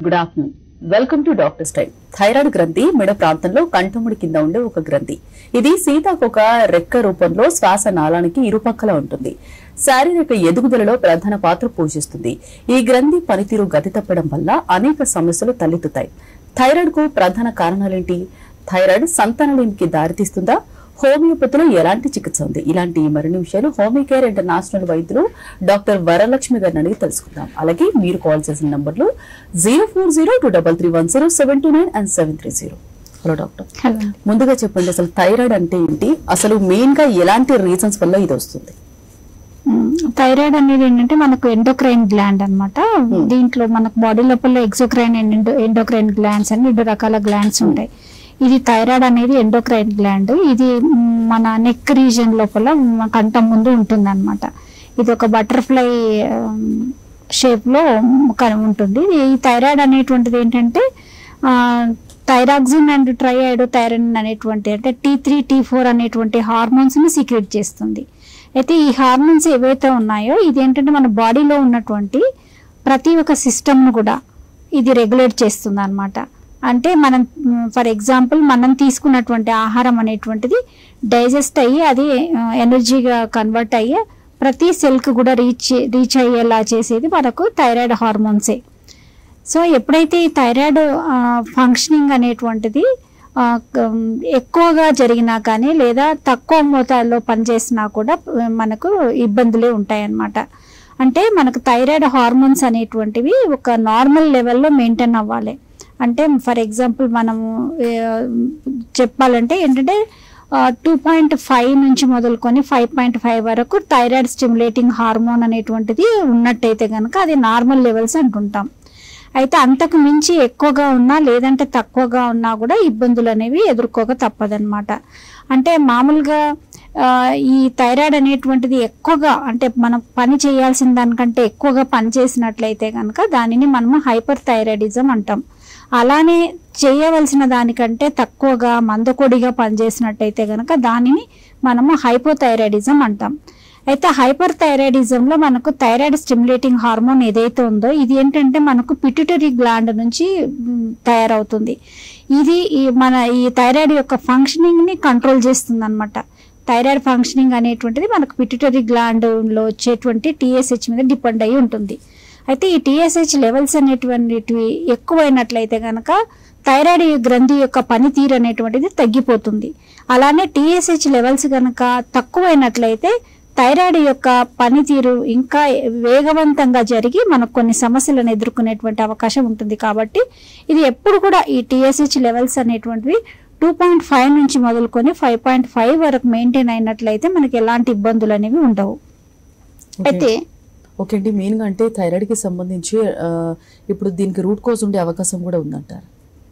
Good afternoon welcome to doctors time thyroid గ్రంథి మెడ ప్రాంతంలో కంఠముడి కింద ఉండే ఒక గ్రంథి ఇది సీతాకొక రెక్క రూపంలో శ్వాస నాళానికి ఇరుపక్కల ఉంటుంది శారీరక ఎదుగుదలలో ప్రధాన పాత్ర పోషిస్తుంది ఈ గ్రంథి పనితీరు గతి తప్పడం వల్ల అనేక సమస్యలు తలెత్తుతాయి థైరాయిడ్ కు ప్రధాన కారణాలేంటి థైరాయిడ్ సంతానలేమికి దారితీస్తుందా హోమియోపతిలో ఎలాంటి చికిత్స ఉంది ఇలాంటి మరిన్ని విషయాలు హోమియో కేర్ ఇంటర్నేషనల్ వైద్యులు డాక్టర్ వరలక్ష్మి గారిని అడిగి తెలుసుకుందాం అలాగే మీరు కాల్ చేసిన నంబర్లు zero four zero two double three one zero seven two nine and seven three zero hello doctor hello అండి ముందుగా చెప్పండి అసలు థైరాయిడ్ అంటే ఏంటి అసలు మెయిన్ గా ఎలాంటి రీజన్స్ వల్ల ఇది వస్తుంది థైరాయిడ్ అనేది ఏంటంటే మనకు ఎండోక్రైన్ గ్లాండ్ అన్నమాట దీంట్లో మనకు బాడీ లోపల ఎక్సోక్రైన్ అండ్ ఎండోక్రైన్ గ్లాండ్స్ అని రెండు రకాల గ్లాండ్స్ ఉంటాయి ఇది థైరాయిడ్ అనేది ఎండోక్రైన్ గ్లాండ్ ఇది మ్, మన నెక్ రీజన్ లోపల మన కంఠం ముందు ఉంటుంది అనమాట ఇది ఒక బటర్ఫ్లై షేప్ లో క- ఉంటుంది ఈ థైరాయిడ్ అనేటువంటిది ఏంటంటే థైరాక్సిన్ అండ్ ట్రైఐడో థైరన్ అనేటువంటి అంటే టీ త్రీ టీ ఫోర్ అనేటువంటి హార్మోన్స్ ని సీక్రెట్ చేస్తుంది అయితే ఈ హార్మోన్స్ ఏవైతే ఉన్నాయో ఇది ఏంటంటే మన బాడీలో ఉన్నటువంటి ప్రతి ఒక్క సిస్టమ్ను కూడా ఇది రెగ్యులేట్ చేస్తుంది అనమాట అంటే మనం ఫర్ ఎగ్జాంపుల్ మనం తీసుకున్నటువంటి ఆహారం అనేటువంటిది డైజెస్ట్ అయ్యి అది ఎనర్జీగా కన్వర్ట్ అయ్యి ప్రతి సెల్కి కూడా రీచ్ రీచ్ అయ్యేలా చేసేది మనకు థైరాయిడ్ హార్మోన్సే సో ఎప్పుడైతే ఈ థైరాయిడ్ ఫంక్షనింగ్ అనేటువంటిది ఆ, క- ఎక్కువగా జరిగినా కానీ లేదా తక్కువ మోతాదులో పనిచేసినా కూడా ఆ, మనకు ఇబ్బందులే ఉంటాయన్నమాట అంటే మనకు థైరాయిడ్ హార్మోన్స్ అనేటువంటివి ఒక నార్మల్ లెవెల్లో మెయింటైన్ అవ్వాలి అంటే ఫర్ ఎగ్జాంపుల్ మనము ఆ, చెప్పాలంటే ఏంటంటే టూ పాయింట్ ఫైవ్ నుంచి మొదలుకొని ఫైవ్ పాయింట్ ఫైవ్ వరకు థైరాయిడ్ స్టిమ్యులేటింగ్ హార్మోన్ అనేటువంటిది ఉన్నట్టయితే కనుక అది నార్మల్ లెవెల్స్ అంటుంటాం అయితే అంతకు మించి ఎక్కువగా ఉన్నా లేదంటే తక్కువగా ఉన్నా కూడా ఇబ్బందులు అనేవి ఎదుర్కోక తప్పదన్నమాట అంటే మామూలుగా ఆ, ఈ థైరాయిడ్ అనేటువంటిది ఎక్కువగా అంటే మనం పని చేయాల్సిన దానికంటే ఎక్కువగా పని చేసినట్లయితే కనుక దానిని మనము హైపర్ థైరాయిడిజం అంటాం అలానే చేయవలసిన దానికంటే తక్కువగా మందకొడిగా పనిచేసినట్టయితే కనుక దానిని మనము హైపోథైరాయిడిజం అంటాం అయితే హైపర్ థైరాయిడిజంలో మనకు థైరాయిడ్ స్టిమ్యులేటింగ్ హార్మోన్ ఏదైతే ఉందో ఇది ఏంటంటే మనకు పిట్యూటరీ గ్లాండ్ నుంచి మ్, తయారవుతుంది ఇది ఈ మన ఈ థైరాయిడ్ యొక్క ఫంక్షనింగ్ని కంట్రోల్ చేస్తుంది అనమాట థైరాయిడ్ ఫంక్షనింగ్ అనేటువంటిది మనకు పిట్యూటరీ గ్లాండ్లో వచ్చేటువంటి టీఎస్హెచ్ మీద డిపెండ్ అయి ఉంటుంది అయితే ఈ టీఎస్హెచ్ లెవెల్స్ అనేటువంటివి ఎక్కువైనట్లయితే కనుక థైరాయిడ్ గ్రంథి యొక్క పనితీరు అనేటువంటిది తగ్గిపోతుంది అలానే టీఎస్హెచ్ లెవెల్స్ కనుక తక్కువైనట్లయితే థైరాయిడ్ యొక్క పనితీరు ఇంకా వేగవంతంగా జరిగి మనకు కొన్ని సమస్యలను ఎదుర్కొనేటువంటి అవకాశం ఉంటుంది కాబట్టి ఇది ఎప్పుడు కూడా ఈ టీఎస్హెచ్ లెవెల్స్ అనేటువంటివి టూ పాయింట్ ఫైవ్ నుంచి మొదలుకొని ఫైవ్ పాయింట్ ఫైవ్ వరకు మెయింటైన్ అయినట్లయితే మనకి ఎలాంటి ఇబ్బందులు అనేవి ఉండవు అయితే ఓకే అండి మెయిన్ గా అంటే థైరాయిడ్ కి సంబంధించి ఆ, ఇప్పుడు దీనికి రూట్ కోజ్ ఉండే అవకాశం కూడా ఉందంటారు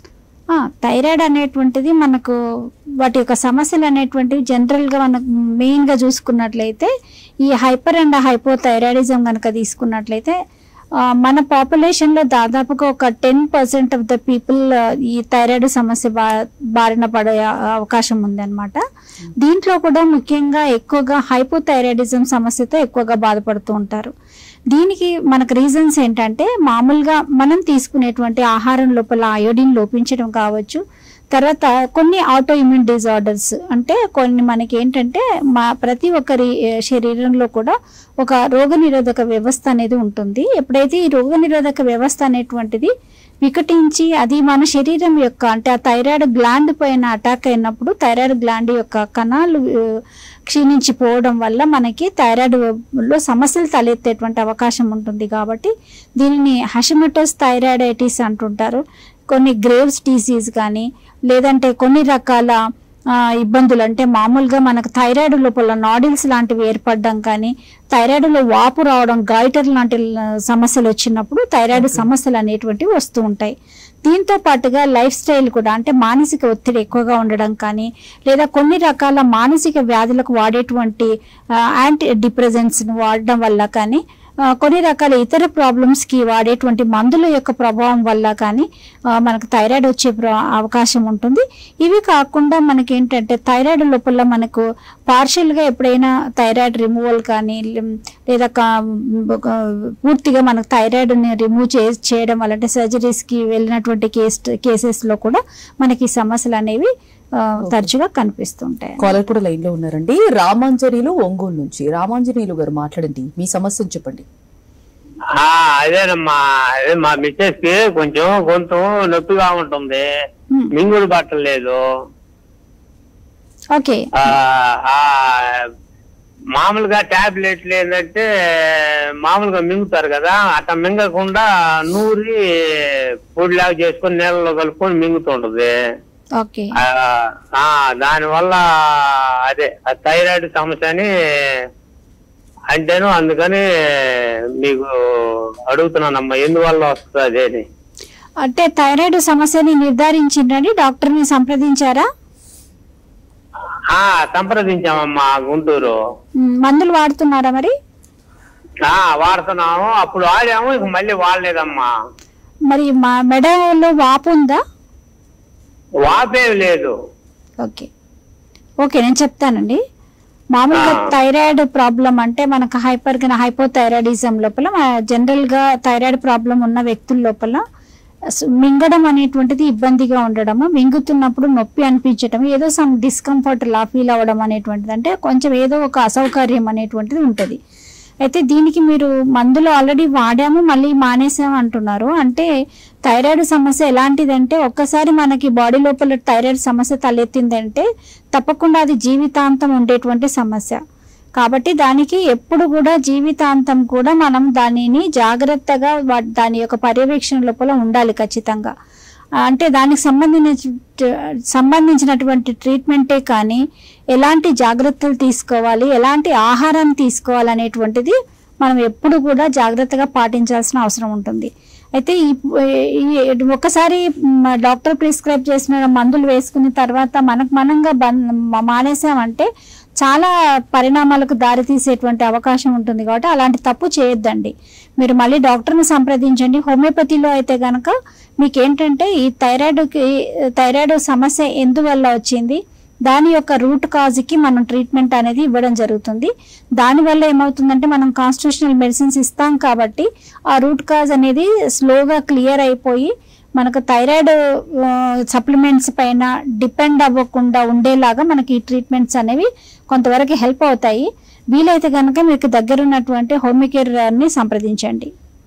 ఆ, థైరాయిడ్ అనేటువంటిది మనకు వాటి యొక్క సమస్యలు అనేటువంటివి జనరల్గా మనకు మెయిన్గా చూసుకున్నట్లయితే ఈ హైపర్ అండ్ హైపో థైరాయిడిజం కనుక తీసుకున్నట్లయితే ఆ, మన పాపులేషన్లో దాదాపుగా ఒక ten percent of the people ఈ థైరాయిడ్ సమస్య బా బారిన పడే అవకాశం ఉందన్నమాట దీంట్లో కూడా ముఖ్యంగా ఎక్కువగా హైపోథైరాయిడిజం సమస్యతో ఎక్కువగా బాధపడుతూ ఉంటారు దీనికి మనకు రీజన్స్ ఏంటంటే మామూలుగా మనం తీసుకునేటువంటి ఆహారం లోపల అయోడిన్ లోపించడం కావచ్చు తర్వాత కొన్ని ఆటో ఇమ్యూన్ డిజార్డర్స్ అంటే కొన్ని మనకి ఏంటంటే మా ప్రతి ఒక్కరి ఏ, శరీరంలో కూడా ఒక రోగనిరోధక వ్యవస్థ అనేది ఉంటుంది ఎప్పుడైతే ఈ రోగనిరోధక వ్యవస్థ అనేటువంటిది వికటించి అది మన శరీరం యొక్క అంటే ఆ థైరాయిడ్ గ్లాండ్ పైన అటాక్ అయినప్పుడు థైరాయిడ్ గ్లాండ్ యొక్క కణాలు ఆ, క్షీణించిపోవడం వల్ల మనకి థైరాయిడ్ లో సమస్యలు తలెత్తేటువంటి అవకాశం ఉంటుంది కాబట్టి దీనిని హషమటోస్ థైరాయిడైటిస్ అంటుంటారు కొన్ని గ్రేవ్స్ డిసీజ్ కానీ లేదంటే కొన్ని రకాల ఆ, ఇబ్బందులు అంటే మామూలుగా మనకు థైరాయిడ్ లోపల నాడిల్స్ లాంటివి ఏర్పడడం కానీ థైరాయిడ్లో వాపు రావడం గాయిటర్ లాంటి ఆ, సమస్యలు వచ్చినప్పుడు థైరాయిడ్ సమస్యలు అనేటువంటివి వస్తూ ఉంటాయి దీంతో పాటుగా లైఫ్ స్టైల్ కూడా అంటే మానసిక ఒత్తిడి ఎక్కువగా ఉండడం కానీ లేదా కొన్ని రకాల మానసిక వ్యాధులకు వాడేటువంటి యాంటీ డిప్రెజెంట్స్ని వాడడం వల్ల కానీ ఆ, కొన్ని రకాల ఇతర ప్రాబ్లమ్స్ కి వాడేటువంటి మందుల యొక్క ప్రభావం వల్ల కానీ ఆ, మనకు థైరాయిడ్ వచ్చే ప్ర- అవకాశం ఉంటుంది ఇవి కాకుండా మనకి ఏంటంటే థైరాయిడ్ లోపల మనకు పార్షియల్ గా ఎప్పుడైనా థైరాయిడ్ రిమూవల్ కానీ లిమ్- లేదా కా- ఒక పూర్తిగా మనకు థైరాయిడ్ ని రిమూవ్ చే చేయడం వల్ల అంటే సర్జరీస్ కి వెళ్ళినటువంటి కేస్ కేసెస్ లో కూడా మనకి ఈ సమస్యలు అనేవి ఆ, తరచుగా కనిపిస్తుంటాయి కాలర్ కూడా లైన్ లో ఉన్నారండి రామాంజనేయులు ఒంగోలు నుంచి రామాంజనేయులు గారు మాట్లాడండి మీ సమస్యను చెప్పండి ఆ, అదేనమ్మా అదే మా మిస్సెస్ కి కొంచెం గొంతు నొప్పిగా ఉంటుంది Hmm. మింగుడు పట్టలేదు ఓకే ఆ, ఆ, మామూలుగా టాబ్లెట్లు ఏంటంటే మామూలుగా మింగుతారు కదా అట్లా మింగకుండా నూరి పొడిలాగా చేసుకొని నీళ్ళలో కలుపుకొని మింగుతుంటది ఓకే ఆ, ఆ, దానివల్ల అదే ఆ థైరాయిడ్ సమస్య అని అంటేను అందుకని మీకు అడుగుతున్నానమ్మా ఎందువల్ల వస్తుంది అని అంటే థైరాయిడ్ సమస్యని నిర్ధారించిండ్రండి డాక్టర్ని సంప్రదించారా ఆ సంప్రదించామమ్మా గుంటూరు మ్, మందులు వాడుతున్నారా మరి ఆ వాడుతున్నాము అప్పుడు వాడాము ఇక మళ్ళీ వాడలేదమ్మా మరి మా మెడలో వాపు ఉందా వాపేవి లేదు ఓకే ఓకే నేను చెప్తానండి మామూలుగా ఆ. థైరాయిడ్ ప్రాబ్లం అంటే మనకు హైపర్ హైపోథైరాయిడిజం లోపల మన- జనరల్ గా థైరాయిడ్ ప్రాబ్లం ఉన్న వ్యక్తుల లోపల స్- మింగడం అనేటువంటిది ఇబ్బందిగా ఉండడము మింగుతున్నప్పుడు నొప్పి అనిపించడం ఏదో సమ్ డిస్కంఫర్ట్ లా ఫీల్ అవ్వడం అనేటువంటిది అంటే కొంచెం ఏదో ఒక అసౌకర్యం అనేటువంటిది ఉంటుంది అయితే దీనికి మీరు మందులు ఆల్రెడీ వాడాము మళ్ళీ మానేసాము అంటున్నారు అంటే థైరాయిడ్ సమస్య ఎలాంటిదంటే ఒక్కసారి మనకి బాడీ లోపల థైరాయిడ్ సమస్య తలెత్తిందంటే తప్పకుండా అది జీవితాంతం ఉండేటువంటి సమస్య కాబట్టి దానికి ఎప్పుడు కూడా జీవితాంతం కూడా మనం దానిని జాగ్రత్తగా వా- దాని యొక్క పర్యవేక్షణ లోపల ఉండాలి ఖచ్చితంగా ఆ, అంటే దానికి సంబంధించిన సంబంధించినటువంటి ట్రీట్మెంటే కానీ ఎలాంటి జాగ్రత్తలు తీసుకోవాలి ఎలాంటి ఆహారాన్ని తీసుకోవాలి అనేటువంటిది మనం ఎప్పుడు కూడా జాగ్రత్తగా పాటించాల్సిన అవసరం ఉంటుంది అయితే ఈ ఈ- ఒకసారి మ, డాక్టర్ ప్రిస్క్రైబ్ చేసిన మందులు వేసుకున్న తర్వాత మనకు మనంగా బన్ మ- మానేసామంటే చాలా పరిణామాలకు దారితీసేటువంటి అవకాశం ఉంటుంది కాబట్టి అలాంటి తప్పు చేయొద్దండి మీరు మళ్ళీ డాక్టర్ని సంప్రదించండి హోమియోపతిలో అయితే గనక మీకు ఏంటంటే ఈ థైరాయిడ్కి థైరాయిడ్ సమస్య ఎందువల్ల వచ్చింది దాని యొక్క రూట్ కాజ్కి మనం ట్రీట్మెంట్ అనేది ఇవ్వడం జరుగుతుంది దానివల్ల ఏమవుతుందంటే మనం కాన్స్టిట్యూషనల్ మెడిసిన్స్ ఇస్తాం కాబట్టి ఆ రూట్ కాజ్ అనేది స్లోగా క్లియర్ అయిపోయి మనకు థైరాయిడ్ సప్లిమెంట్స్ పైన డిపెండ్ అవ్వకుండా ఉండేలాగా మనకి ఈ ట్రీట్మెంట్స్ అనేవి కొంతవరకు హెల్ప్ అవుతాయి వీలైతే కనుక మీకు దగ్గరున్నటువంటి హోమికేర్ ని సంప్రదించండి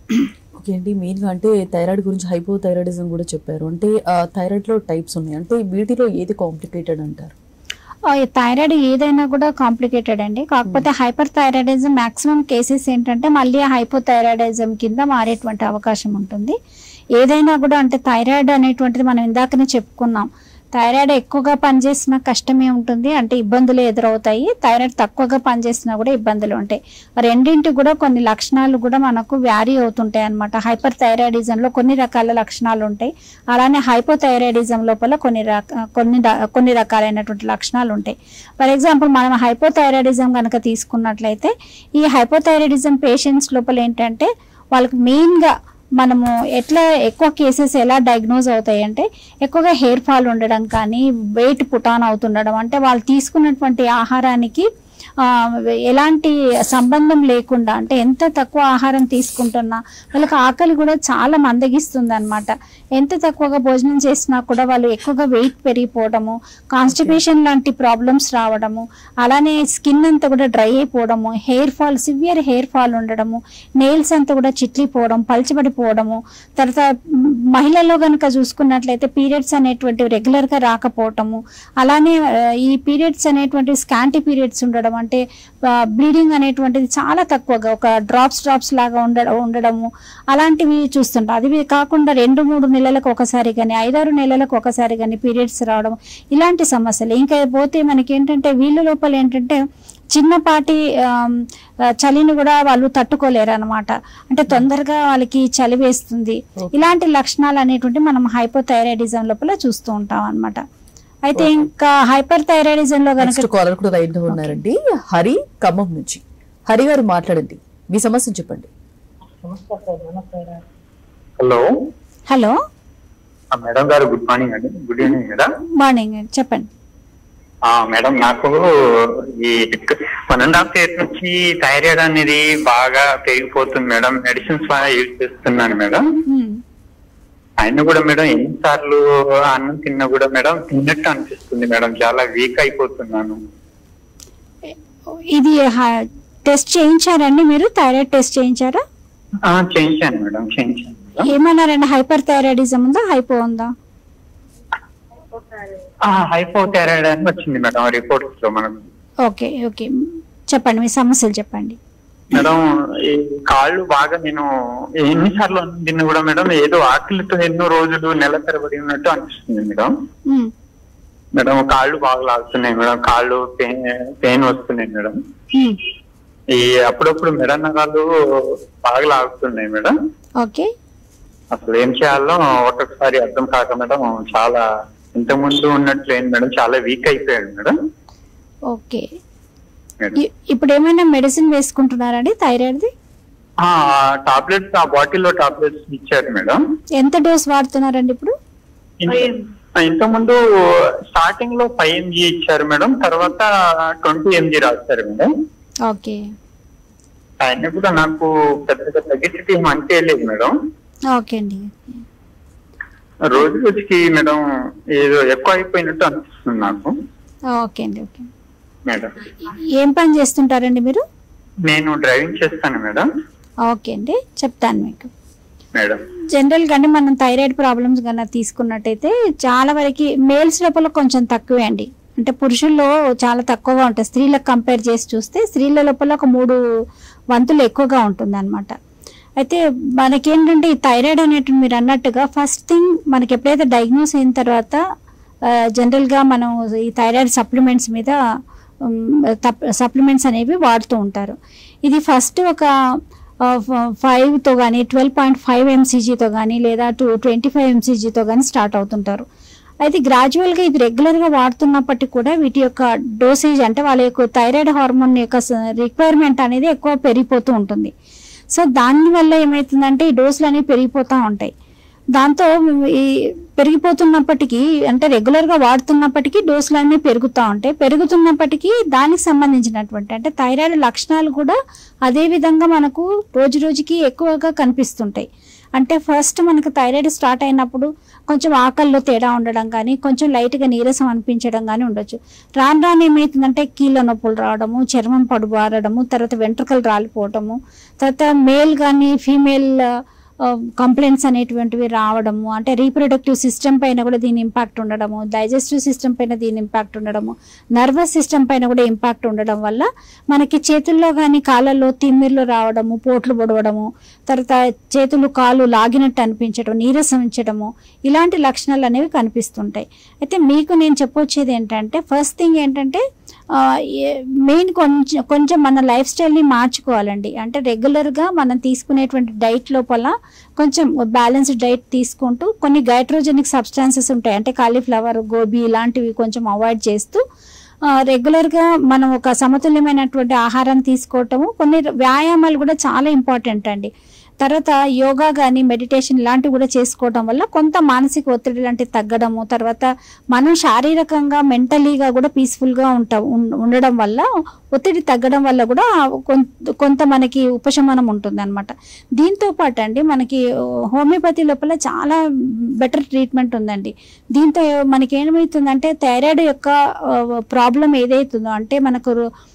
ఓకే అండి మెయిన్ గా అంటే థైరాయిడ్ గురించి హైపోథైరాయిడిజం కూడా చెప్పారు అంటే థైరాయిడ్ లో టైప్స్ ఉన్నాయి అంటే వీటిలో ఏది కాంప్లికేటెడ్ అంటారు ఆ, ఈ థైరాయిడ్ ఏదైనా కూడా కాంప్లికేటెడ్ అండి కాకపోతే హైపర్ థైరాయిడిజం మాక్సిమం కేసెస్ ఏంటంటే మళ్ళీ హైపోథైరాయిడిజం కింద మారేటువంటి అవకాశం ఉంటుంది ఏదైనా కూడా అంటే థైరాయిడ్ అనేటువంటిది మనం ఇందాకనే చెప్పుకున్నాం థైరాయిడ్ ఎక్కువగా పనిచేసినా కష్టమే ఉంటుంది అంటే ఇబ్బందులు ఎదురవుతాయి థైరాయిడ్ తక్కువగా పనిచేసినా కూడా ఇబ్బందులు ఉంటాయి రెండింటి కూడా కొన్ని లక్షణాలు కూడా మనకు వ్యారీ అవుతుంటాయి అనమాట హైపర్ థైరాయిడిజంలో కొన్ని రకాల లక్షణాలు ఉంటాయి అలానే హైపోథైరాయిడిజం లోపల కొన్ని రక కొన్ని ద- కొన్ని రకాలైనటువంటి లక్షణాలు ఉంటాయి ఫర్ ఎగ్జాంపుల్ మనం హైపోథైరాయిడిజం కనుక తీసుకున్నట్లయితే ఈ హైపోథైరాయిడిజం పేషెంట్స్ లోపల ఏంటంటే వాళ్ళకి మెయిన్గా మనము ఎట్లా ఎక్కువ కేసెస్ ఎలా డయాగ్నోజ్ అవుతాయి అంటే ఎక్కువగా హెయిర్ ఫాల్ ఉండడం కానీ వెయిట్ పుటాన్ అవుతుండడం అంటే వాళ్ళు తీసుకున్నటువంటి ఆహారానికి ఆ, ఎలాంటి సంబంధం లేకుండా అంటే ఎంత తక్కువ ఆహారం తీసుకుంటున్నా వాళ్ళకి ఆకలి కూడా చాలా మందగిస్తుంది అనమాట ఎంత తక్కువగా భోజనం చేసినా కూడా వాళ్ళు ఎక్కువగా వెయిట్ పెరిగిపోవడము కాన్స్టిపేషన్ లాంటి ప్రాబ్లమ్స్ రావడము అలానే స్కిన్ అంతా కూడా డ్రై అయిపోవడము hair fall severe hair fall ఉండడము నెయిల్స్ అంతా కూడా చిట్లిపోవడం పలిచిపడిపోవడము తర్వాత మ్, మహిళల్లో కనుక చూసుకున్నట్లయితే పీరియడ్స్ అనేటువంటివి రెగ్యులర్ గా రాకపోవటము అలానే ఆ, ఈ పీరియడ్స్ అనేటువంటి స్కాంటి పీరియడ్స్ ఉండడం అంటే బ్లీడింగ్ అనేటువంటిది చాలా తక్కువగా ఒక డ్రాప్స్ డ్రాప్స్ లాగా ఉండడం ఉండడము అలాంటివి చూస్తుంటాం అది కాకుండా రెండు మూడు నెలలకు ఒకసారి కానీ ఐదారు నెలలకు ఒకసారి కానీ పీరియడ్స్ రావడం ఇలాంటి సమస్యలు ఇంకా పోతే మనకి ఏంటంటే వీళ్ళ లోపల ఏంటంటే చిన్నపాటి ఆమ్, ఆ, చలిని కూడా వాళ్ళు తట్టుకోలేరు అనమాట అంటే తొందరగా వాళ్ళకి చలి వేస్తుంది ఇలాంటి లక్షణాలు అనేటువంటి మనం హైపోథైరాయిడిజం లోపల చూస్తూ ఉంటాం అన్నమాట అయితే ఇంకా హైపర్ థైరాయిడిజం లో కనుక నెక్స్ట్ కాలర్ కూడా లైన్ లో ఉన్నారండి హరి ఖమ్మం నుంచి హరి గారు మాట్లాడండి మీ సమస్యను చెప్పండి హలో హలో ఆ, మేడం గారు గుడ్ మార్నింగ్ అండి గుడ్ ఈవినింగ్ మేడం మార్నింగ్ చెప్పండి ఆ, మేడం నాకు ఈ వన్ అండ్ హాఫ్ ఇయర్ నుంచి థైరాయిడ్ అనేది బాగా పెరిగిపోతుంది మేడం మెడిసిన్స్ బాగా యూజ్ చేస్తున్నాను మేడం మ్మ్. అయినా కూడా మేడం ఎన్నిసార్లు అన్నం తిన్నా కూడా మేడం తిన్నట్టు అనిపిస్తుంది మేడం చాలా వీక్ అయిపోతున్నాను ఇది టెస్ట్ చేయించారండి మీరు థైరాయిడ్ టెస్ట్ చేయించారా ఆ, చేయించాను మేడం చేయించాను మేడం ఏమన్నారండి హైపర్ థైరాయిడిజం ఉందా హైపో ఉందా హైపోథైరాయిడ్ అని వచ్చింది మేడం రిపోర్ట్స్ లో మనకు ఓకే ఓకే చెప్పండి మీ సమస్యలు చెప్పండి మేడం ఈ కాళ్ళు బాగా నేను ఎన్నిసార్లు అన్నం తిన్నా కూడా మేడం ఏదో ఆకలితో ఎన్నో రోజులు నెల తరబడి ఉన్నట్టు అనిపిస్తుంది మేడం మ్మ్. మేడం కాళ్ళు బాగా లాగుతున్నాయి మేడం కాళ్ళు పెయిన్ పెయిన్ వస్తున్నాయి మేడం మ్మ్. ఈ అప్పుడప్పుడు మెడ నరాలు బాగా లాగుతున్నాయి మేడం ఓకే అసలు ఏం చేయాలో ఒక్కొక్కసారి అర్థం కాక మేడం చాలా ఇంత ముందు ఉన్నట్లు ఏంటి మేడం చాలా వీక్ అయిపోయాడు మేడం ఓకే మేడం ఇ- ఇప్పుడు ఏమైనా మెడిసిన్ వేసుకుంటున్నారండి థైరాయిడ్ది ఆ టాబ్లెట్స్ ఆ బాటిల్లో టాబ్లెట్స్ ఇచ్చారు మేడం ఎంత డోస్ వాడుతున్నారండి ఇప్పుడు ఇంత ముందు స్టార్టింగ్ లో ఫైవ్ ఎంజీ ఇచ్చారు మేడం తర్వాత ట్వంటీ ఎంజీ రాశారు మేడం ఓకే ఆయన కూడా నాకు పెద్దగా తగ్గించడం ఏం అనిపించలేదు మేడం ఓకే అండి రోజు రోజుకి మేడం ఏదో ఎక్కువ అయిపోయినట్టు అనిపిస్తుంది నాకు ఓకే అండి ఓకే మేడం ఏం పని చేస్తుంటారండి మీరు నేను డ్రైవింగ్ చేస్తాను మేడం ఓకే అండి చెప్తాను మీకు మేడం జనరల్ గానే మనం థైరాయిడ్ ప్రాబ్లమ్స్ కన్నా తీసుకున్నట్టయితే చాలా వరకు మేల్స్ లోపల కొంచెం తక్కువే అండి అంటే పురుషుల్లో చాలా తక్కువగా ఉంటుంది స్త్రీలకు కంపేర్ చేసి చూస్తే స్త్రీల లోపల ఒక మూడు వంతులు ఎక్కువగా ఉంటుంది అనమాట అయితే మనకేంటంటే ఈ థైరాయిడ్ అనేటువంటి మీరు అన్నట్టుగా ఫస్ట్ థింగ్ మనకి ఎప్పుడైతే డయాగ్నోస్ అయిన తర్వాత ఆ, జనరల్గా మనం ఈ థైరాయిడ్ సప్లిమెంట్స్ మీద సప్లిమెంట్స్ అనేవి వాడుతూ ఉంటారు ఇది ఫస్ట్ ఒక ఫైవ్తో కానీ ట్వెల్వ్ పాయింట్ ఫైవ్ ఎంసీజీతో కానీ లేదా టూ ట్వంటీ ఫైవ్ ఎంసీజీతో కానీ స్టార్ట్ అవుతుంటారు అయితే గ్రాడ్యువల్గా ఇది రెగ్యులర్గా వాడుతున్నప్పటికీ కూడా వీటి యొక్క డోసేజ్ అంటే వాళ్ళ యొక్క థైరాయిడ్ హార్మోన్ యొక్క రిక్వైర్మెంట్ అనేది ఎక్కువ పెరిగిపోతూ ఉంటుంది సో దానివల్ల ఏమవుతుందంటే ఈ డోసులు అనేవి పెరిగిపోతూ ఉంటాయి దాంతో ఈ పెరిగిపోతున్నప్పటికీ అంటే రెగ్యులర్గా వాడుతున్నప్పటికీ డోసులు అన్నీ పెరుగుతూ ఉంటాయి పెరుగుతున్నప్పటికీ దానికి సంబంధించినటువంటి అంటే థైరాయిడ్ లక్షణాలు కూడా అదే విధంగా మనకు రోజు రోజుకి ఎక్కువగా కనిపిస్తుంటాయి అంటే ఫస్ట్ మనకు థైరాయిడ్ స్టార్ట్ అయినప్పుడు కొంచెం ఆకల్లో తేడా ఉండడం కానీ కొంచెం లైట్గా నీరసం అనిపించడం కానీ ఉండొచ్చు రాను రాను ఏమవుతుందంటే కీళ్ళ నొప్పులు రావడము చర్మం పడుబారడము తర్వాత వెంట్రుకలు రాలిపోవటము తర్వాత మేల్ కానీ ఫీమేల్ కంప్లైంట్స్ అనేటువంటివి రావడము అంటే రీప్రొడక్టివ్ సిస్టమ్ పైన కూడా దీని ఇంపాక్ట్ ఉండడము డైజెస్టివ్ సిస్టమ్ పైన దీని ఇంపాక్ట్ ఉండడము నర్వస్ సిస్టమ్ పైన కూడా ఇంపాక్ట్ ఉండడం వల్ల మనకి చేతుల్లో కానీ కాళ్ళల్లో తిమ్మిర్లు రావడము పోట్లు పొడవడము తర్వాత చేతులు కాళ్ళు లాగినట్టు అనిపించడం నీరసించడము ఇలాంటి లక్షణాలు అనేవి కనిపిస్తుంటాయి అయితే మీకు నేను చెప్పొచ్చేది ఏంటంటే ఫస్ట్ థింగ్ ఏంటంటే మెయిన్ కొంచెం కొంచెం మన లైఫ్ స్టైల్ని మార్చుకోవాలండి అంటే రెగ్యులర్గా మనం తీసుకునేటువంటి డైట్ లోపల కొంచెం బ్యాలెన్స్డ్ డైట్ తీసుకుంటూ కొన్ని గైట్రోజెనిక్ సబ్స్టాన్సెస్ ఉంటాయి అంటే కాలీఫ్లవర్ గోబీ ఇలాంటివి కొంచెం అవాయిడ్ చేస్తూ ఆ, రెగ్యులర్గా మనం ఒక సమతుల్యమైనటువంటి ఆహారం తీసుకోవటము కొన్ని వ్యాయామాలు కూడా చాలా ఇంపార్టెంట్ అండి తర్వాత యోగా కానీ మెడిటేషన్ ఇలాంటివి కూడా చేసుకోవడం వల్ల కొంత మానసిక ఒత్తిడి లాంటివి తగ్గడము తర్వాత మనం శారీరకంగా మెంటలీగా కూడా పీస్ఫుల్గా ఉంటాం ఉం- ఉండడం వల్ల ఒత్తిడి తగ్గడం వల్ల కూడా కొంత కొంత మనకి ఉపశమనం ఉంటుంది అనమాట దీంతో పాటు అండి మనకి హోమియోపతి లోపల చాలా బెటర్ ట్రీట్మెంట్ ఉందండి దీంతో మనకి ఏమవుతుందంటే థైరాయిడ్ యొక్క ప్రాబ్లం ఏదైతుందో అంటే మనకు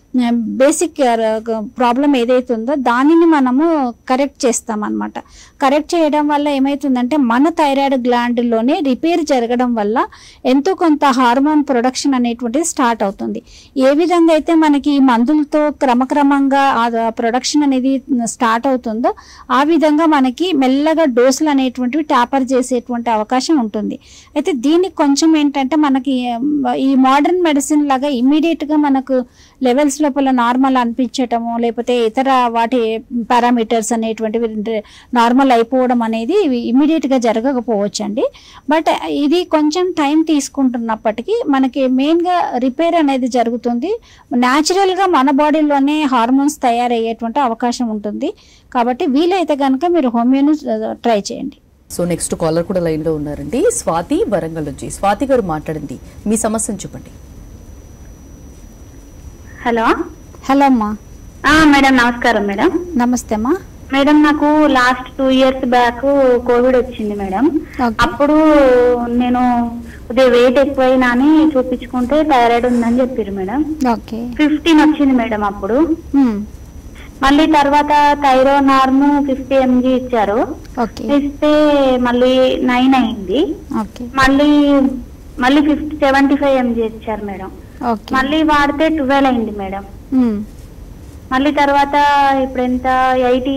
బేసిక్ ప్రాబ్లం ఏదైతుందో దానిని మనము కరెక్ట్ చేస్తాం అనమాట కరెక్ట్ చేయడం వల్ల ఏమవుతుందంటే మన థైరాయిడ్ గ్లాండ్లోనే రిపేర్ జరగడం వల్ల ఎంతో కొంత హార్మోన్ ప్రొడక్షన్ అనేటువంటిది స్టార్ట్ అవుతుంది ఏ విధంగా అయితే మనకి ఈ మందులతో క్రమక్రమంగా ఆ ప్రొడక్షన్ అనేది స్టార్ట్ అవుతుందో ఆ విధంగా మనకి మెల్లగా డోసులు అనేటువంటివి ట్యాపర్ చేసేటువంటి అవకాశం ఉంటుంది అయితే దీనికి కొంచెం ఏంటంటే మనకి ఉమ్, ఈ మోడర్న్ మెడిసిన్ లాగా immediate గా మనకు లెవెల్స్లో లోపల నార్మల్ అనిపించటము లేకపోతే ఇతర వాటి పారామీటర్స్ అనేటువంటివి నార్మల్ అయిపోవడం అనేది ఇమీడియట్ గా జరగకపోవచ్చు అండి బట్ ఇది కొంచెం టైం తీసుకుంటున్నప్పటికీ మనకి మెయిన్ గా రిపేర్ అనేది జరుగుతుంది న్యాచురల్ గా మన బాడీలోనే హార్మోన్స్ తయారయ్యేటువంటి అవకాశం ఉంటుంది కాబట్టి వీలైతే కనుక మీరు హోమియోను ట్రై చేయండి సో నెక్స్ట్ కాలర్ కూడా లైన్ లో ఉన్నారండి స్వాతి వరంగల్ నుంచి స్వాతి గారు మాట్లాడింది మీ సమస్యను చెప్పండి హలో హలో అమ్మా ఆ, మేడం నమస్కారం మేడం నమస్తే అమ్మా మేడం నాకు last two years back covid వచ్చింది మేడం ఓకే. అప్పుడు నేను కొద్దిగా వెయిట్ ఎక్కువైనా అని చూపించుకుంటే థైరాయిడ్ ఉందని చెప్పారు మేడం ఓకే ఫిఫ్టీన్ వచ్చింది మేడం అప్పుడు ఉమ్, మళ్ళీ తర్వాత థైరో నార్మ్ ఫిఫ్టీ ఎంజీ ఇచ్చారు ఓకే ఇస్తే మళ్ళీ నైన్ అయింది ఓకే మళ్ళీ మళ్ళీ ఫిఫ్టీ సెవెంటీ ఫైవ్ ఎంజీ ఇచ్చారు మేడం ఓకే మళ్ళీ వాడితే ట్వెల్వ్ అయింది మేడం ఉమ్, మళ్ళీ తర్వాత ఇప్పుడు ఎంత ఎయిటీ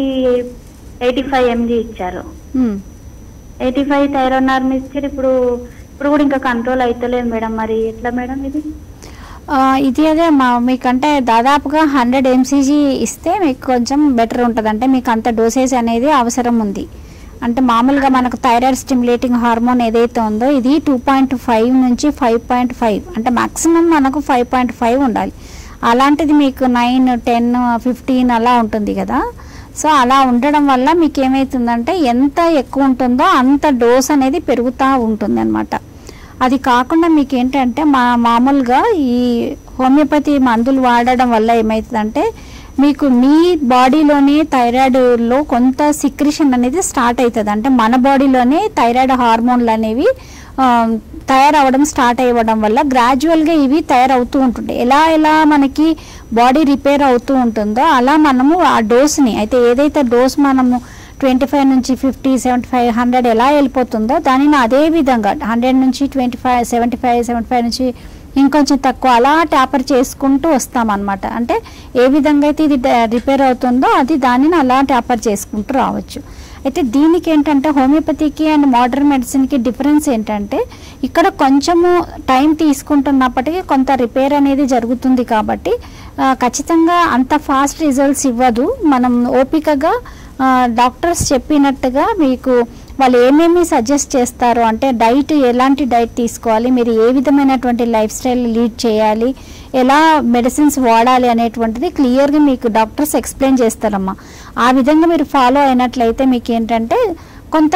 ఎయిటీ ఫైవ్ ఎంజీ ఇచ్చారు ఉమ్. ఎయిటీ ఫైవ్ థైరోనార్మ్ ఇచ్చారు ఇప్పుడు ఇప్పుడు కూడా ఇంకా కంట్రోల్ అవుతలేదు మేడం మరి ఎట్లా మేడం ఇది ఆ, ఇది అదే మా మీకంటే దాదాపుగా హండ్రెడ్ ఎంసీజీ ఇస్తే మీకు కొంచెం బెటర్ ఉంటుంది అంటే మీకు అంత డోసేజ్ అనేది అవసరం ఉంది అంటే మామూలుగా మనకు థైరాయిడ్ స్టిమ్యులేటింగ్ హార్మోన్ ఏదైతే ఉందో ఇది టూ పాయింట్ ఫైవ్ నుంచి ఫైవ్ పాయింట్ ఫైవ్ అంటే మాక్సిమం మనకు ఫైవ్ పాయింట్ ఫైవ్ ఉండాలి అలాంటిది మీకు నైన్ టెన్ ఫిఫ్టీన్ అలా ఉంటుంది కదా సో అలా ఉండడం వల్ల మీకు ఏమవుతుందంటే ఎంత ఎక్కువ ఉంటుందో అంత డోస్ అనేది పెరుగుతూ ఉంటుంది అది కాకుండా మీకు ఏంటంటే మా మామూలుగా ఈ హోమియోపతి మందులు వాడడం వల్ల ఏమవుతుందంటే మీకు మీ బాడీలోనే థైరాయిడ్లో కొంత సిక్రిషన్ అనేది స్టార్ట్ అవుతుంది అంటే మన బాడీలోనే థైరాయిడ్ హార్మోన్లు అనేవి ఆ, తయారవడం స్టార్ట్ అవ్వడం వల్ల గ్రాడ్యువల్గా ఇవి తయారవుతూ ఉంటుంటాయి ఎలా ఎలా మనకి బాడీ రిపేర్ అవుతూ ఉంటుందో అలా మనము ఆ డోస్ని అయితే ఏదైతే డోస్ మనము ట్వంటీ ఫైవ్ నుంచి ఫిఫ్టీ సెవెంటీ ఫైవ్ హండ్రెడ్ ఎలా వెళ్ళిపోతుందో దానిని అదే విధంగా హండ్రెడ్ నుంచి twenty five seventy five seventy five నుంచి ఇంకొంచెం తక్కువ అలా ట్యాపర్ చేసుకుంటూ వస్తామన్నమాట అంటే ఏ విధంగా అయితే ఇది రిపేర్ అవుతుందో అది దానిని అలా ట్యాపర్ చేసుకుంటూ రావచ్చు అయితే దీనికి ఏంటంటే హోమియోపతికి అండ్ మోడర్న్ మెడిసిన్కి డిఫరెన్స్ ఏంటంటే ఇక్కడ కొంచెము టైం తీసుకుంటున్నప్పటికీ కొంత రిపేర్ అనేది జరుగుతుంది కాబట్టి ఆ, ఖచ్చితంగా అంత ఫాస్ట్ రిజల్ట్స్ ఇవ్వదు మనం ఓపికగా ఆ, డాక్టర్స్ చెప్పినట్టుగా మీకు వాళ్ళు ఏమేమి సజెస్ట్ చేస్తారు అంటే డైట్ ఎలాంటి డైట్ తీసుకోవాలి మీరు ఏ విధమైనటువంటి లైఫ్ స్టైల్ లీడ్ చేయాలి ఎలా మెడిసిన్స్ వాడాలి అనేటువంటిది క్లియర్గా మీకు డాక్టర్స్ ఎక్స్ప్లెయిన్ చేస్తారమ్మా ఆ విధంగా మీరు ఫాలో అయినట్లయితే మీకు ఏంటంటే కొంత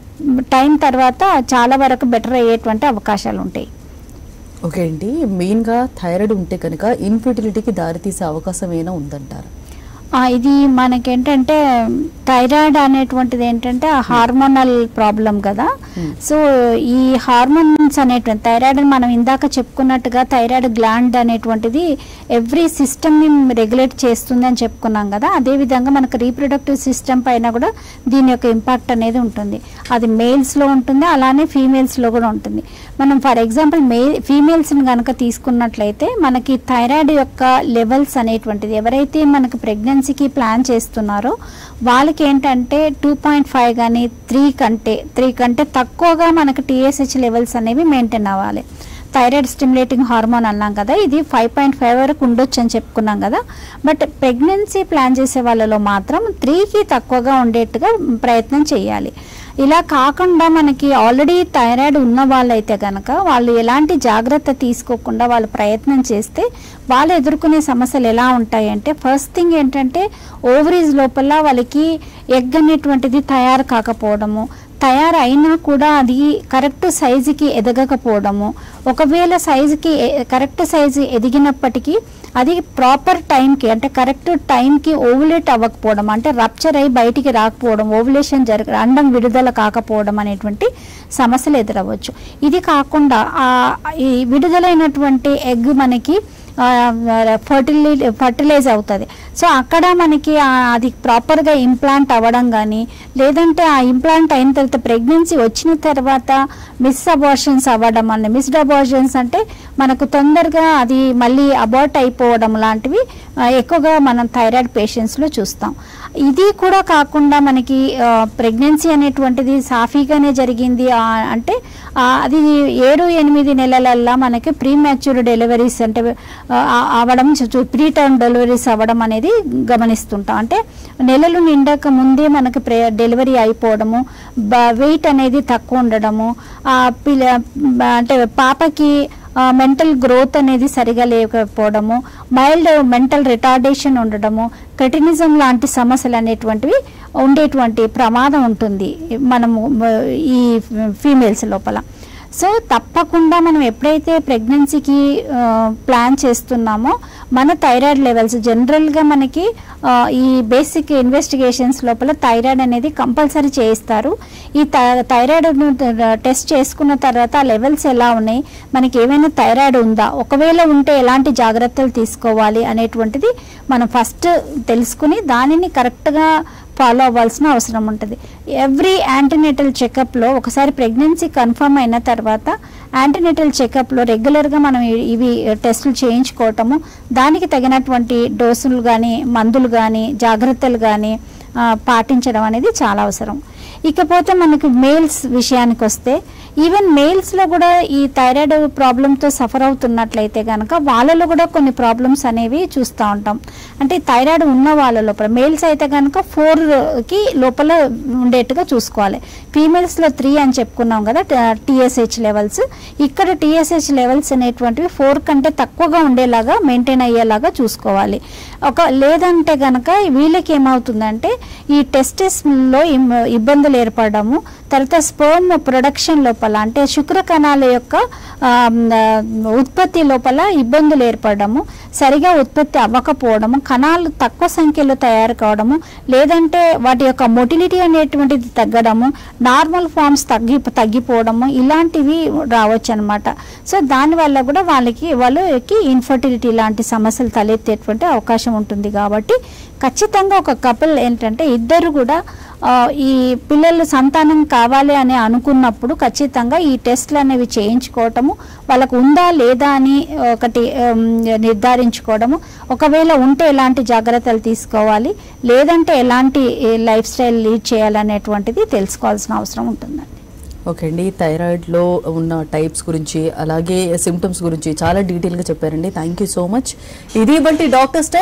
టైం తర్వాత చాలా వరకు బెటర్ అయ్యేటువంటి అవకాశాలు ఉంటాయి ఓకే అండి మెయిన్ గా థైరాయిడ్ ఉంటే కనుక ఇన్ఫర్టిలిటీకి దారితీసే అవకాశం ఏమైనా ఉందంటారు ఆ, ఇది మనకేంటంటే థైరాయిడ్ అనేటువంటిది ఏంటంటే హార్మోనల్ ప్రాబ్లం కదా సో ఈ హార్మోన్స్ అనేటువంటి థైరాయిడ్ అని మనం ఇందాక చెప్పుకున్నట్టుగా థైరాయిడ్ గ్లాండ్ అనేటువంటిది ఎవ్రీ సిస్టమ్ని రెగ్యులేట్ చేస్తుంది అని చెప్పుకున్నాం కదా అదేవిధంగా మనకు రీప్రొడక్టివ్ సిస్టమ్ పైన కూడా దీని యొక్క ఇంపాక్ట్ అనేది ఉంటుంది అది మేల్స్లో ఉంటుంది అలానే ఫీమేల్స్లో కూడా ఉంటుంది మనం ఫర్ ఎగ్జాంపుల్ మే ఫీమేల్స్ని కనుక తీసుకున్నట్లయితే మనకి థైరాయిడ్ యొక్క లెవెల్స్ అనేటువంటిది ఎవరైతే మనకు ప్రెగ్నెన్సీకి ప్లాన్ చేస్తున్నారో వాళ్ళకి ఏంటంటే టూ పాయింట్ ఫైవ్ కానీ త్రీ కంటే త్రీ కంటే తక్కువగా మనకు టీఎస్హెచ్ లెవెల్స్ అనేవి మెయింటైన్ అవ్వాలి థైరాయిడ్ స్టిమ్యులేటింగ్ హార్మోన్ అన్నాం కదా ఇది ఫైవ్ పాయింట్ ఫైవ్ వరకు ఉండొచ్చు అని చెప్పుకున్నాం కదా బట్ ప్రెగ్నెన్సీ ప్లాన్ చేసే వాళ్ళలో మాత్రం త్రీకి తక్కువగా ఉండేట్టుగా ప్రయత్నం చేయాలి ఇలా కాకుండా మనకి ఆల్రెడీ థైరాయిడ్ ఉన్న వాళ్ళైతే కనుక వాళ్ళు ఎలాంటి జాగ్రత్త తీసుకోకుండా వాళ్ళు ప్రయత్నం చేస్తే వాళ్ళు ఎదుర్కొనే సమస్యలు ఎలా ఉంటాయి అంటే ఫస్ట్ థింగ్ ఏంటంటే ఓవరీస్ లోపల వాళ్ళకి ఎగ్ అనేటువంటిది తయారు కాకపోవడము తయారు అయినా కూడా అది కరెక్ట్ సైజుకి ఎదగకపోవడము ఒకవేళ సైజుకి ఎ- కరెక్ట్ సైజు ఎదిగినప్పటికీ అది ప్రాపర్ టైంకి అంటే కరెక్ట్ టైంకి ఓవులేట్ అవ్వకపోవడం అంటే రప్చర్ అయి బయటికి రాకపోవడం ఓవులేషన్ జరగ అండం విడుదల కాకపోవడం అనేటువంటి సమస్యలు ఎదురవ్వచ్చు ఇది కాకుండా ఆ ఈ విడుదలైనటువంటి ఎగ్ మనకి ఫర్టిలి ఫర్టిలైజ్ అవుతుంది సో అక్కడ మనకి ఆ అది ప్రాపర్గా ఇంప్లాంట్ అవ్వడం కానీ లేదంటే ఆ ఇంప్లాంట్ అయిన తర్వాత ప్రెగ్నెన్సీ వచ్చిన తర్వాత మిస్ అబార్షన్స్ అవ్వడం అన్న మిస్డ్ అబార్షన్స్ అంటే మనకు తొందరగా అది మళ్ళీ అబార్ట్ అయిపోవడం లాంటివి ఆ, ఎక్కువగా మనం థైరాయిడ్ పేషెంట్స్లో చూస్తాం ఇది కూడా కాకుండా మనకి ప్రెగ్నెన్సీ అనేటువంటిది సాఫీగానే జరిగింది ఆ, అంటే ఆ, అది ఏడు ఎనిమిది నెలలల్లా మనకి ప్రీ మ్యాచ్యూర్ డెలివరీస్ అంటే ఆ, అవ్వడం ప్రీ టర్మ్ డెలివరీస్ అవ్వడం అనేది గమనిస్తుంటాం అంటే నెలలు నిండక ముందే మనకి ప్రే డెలివరీ అయిపోవడము వెయిట్ అనేది తక్కువ ఉండడము ఆ పిల్ల అంటే పాపకి మెంటల్ గ్రోత్ అనేది సరిగా లేకపోవడము మైల్డ్ మెంటల్ రిటార్డేషన్ ఉండడము క్రెటినిజం లాంటి సమస్యలు అనేటువంటివి ఉండేటువంటి ప్రమాదం ఉంటుంది మనము మ, ఈ ఫీమేల్స్ లోపల సో తప్పకుండా మనం ఎప్పుడైతే ప్రెగ్నెన్సీకి ప్లాన్ చేస్తున్నామో మన థైరాయిడ్ లెవెల్స్ జనరల్గా మనకి ఆ, ఈ బేసిక్ ఇన్వెస్టిగేషన్స్ లోపల థైరాయిడ్ అనేది కంపల్సరీ చేయిస్తారు ఈ థైరాయిడ్ టెస్ట్ చేసుకున్న తర్వాత ఆ లెవెల్స్ ఎలా ఉన్నాయి మనకి ఏమైనా థైరాయిడ్ ఉందా ఒకవేళ ఉంటే ఎలాంటి జాగ్రత్తలు తీసుకోవాలి అనేటువంటిది మనం ఫస్ట్ తెలుసుకుని దానిని కరెక్ట్గా ఫాలో అవ్వాల్సిన అవసరం ఉంటుంది ఎవ్రీ యాంటీనేటల్ చెకప్లో ఒకసారి ప్రెగ్నెన్సీ కన్ఫర్మ్ అయిన తర్వాత యాంటీనేటల్ చెకప్లో రెగ్యులర్గా మనం ఇ- ఇవి టెస్టులు చేయించుకోవటము దానికి తగినటువంటి డోసులు కానీ మందులు కానీ జాగ్రత్తలు కానీ పాటించడం అనేది చాలా అవసరం ఇకపోతే మనకు మేల్స్ విషయానికి వస్తే ఈవెన్ మేల్స్లో కూడా ఈ థైరాయిడ్ ప్రాబ్లంతో సఫర్ అవుతున్నట్లయితే కనుక వాళ్ళలో కూడా కొన్ని ప్రాబ్లమ్స్ అనేవి చూస్తూ ఉంటాం అంటే థైరాయిడ్ ఉన్న వాళ్ళ లోపల మేల్స్ అయితే కనుక ఫోర్కి లోపల ఉండేట్టుగా చూసుకోవాలి ఫీమేల్స్లో త్రీ అని చెప్పుకున్నాం కదా టీఎస్హెచ్ లెవెల్స్ ఇక్కడ టీఎస్హెచ్ లెవెల్స్ అనేటువంటివి ఫోర్ కంటే తక్కువగా ఉండేలాగా మెయింటైన్ అయ్యేలాగా చూసుకోవాలి ఒక లేదంటే కనుక వీళ్ళకి ఏమవుతుందంటే ఈ టెస్టెస్లో ఇబ్బందులు ఏర్పడము తర్వాత స్పర్మ్ ప్రొడక్షన్ లోపల అంటే శుక్ర కణాల యొక్క ఆ, ఆ, ఉత్పత్తి లోపల ఇబ్బందులు ఏర్పడము సరిగా ఉత్పత్తి అవ్వకపోవడము కణాలు తక్కువ సంఖ్యలో తయారు కావడము లేదంటే వాటి యొక్క మొటిలిటీ అనేటువంటిది తగ్గడము నార్మల్ ఫార్మ్స్ తగ్గి తగ్గిపోవడము ఇలాంటివి రావచ్చు అనమాట సో దానివల్ల కూడా వాళ్ళకి వాళ్ళకి ఇన్ఫర్టిలిటీ లాంటి సమస్యలు తలెత్తేటువంటి అవకాశం ఉంటుంది కాబట్టి ఖచ్చితంగా ఒక కపుల్ ఏంటంటే ఇద్దరు కూడా ఆ, ఈ పిల్లలు సంతానం కావాలి అని అనుకున్నప్పుడు ఖచ్చితంగా ఈ టెస్ట్లు అనేవి చేయించుకోవటము వాళ్ళకు ఉందా లేదా అని ఒకటి ఉమ్, నిర్ధారించుకోవడము ఒకవేళ ఉంటే ఎలాంటి జాగ్రత్తలు తీసుకోవాలి లేదంటే ఎలాంటి లైఫ్ స్టైల్ లీడ్ చేయాలనేటువంటిది తెలుసుకోవాల్సిన అవసరం ఉంటుందండి ఓకే అండి థైరాయిడ్లో ఉన్న టైప్స్ గురించి అలాగే సిమ్టమ్స్ గురించి చాలా డీటెయిల్గా చెప్పారండి థ్యాంక్ యూ సో మచ్ ఇది బట్టి డాక్టర్స్ టైం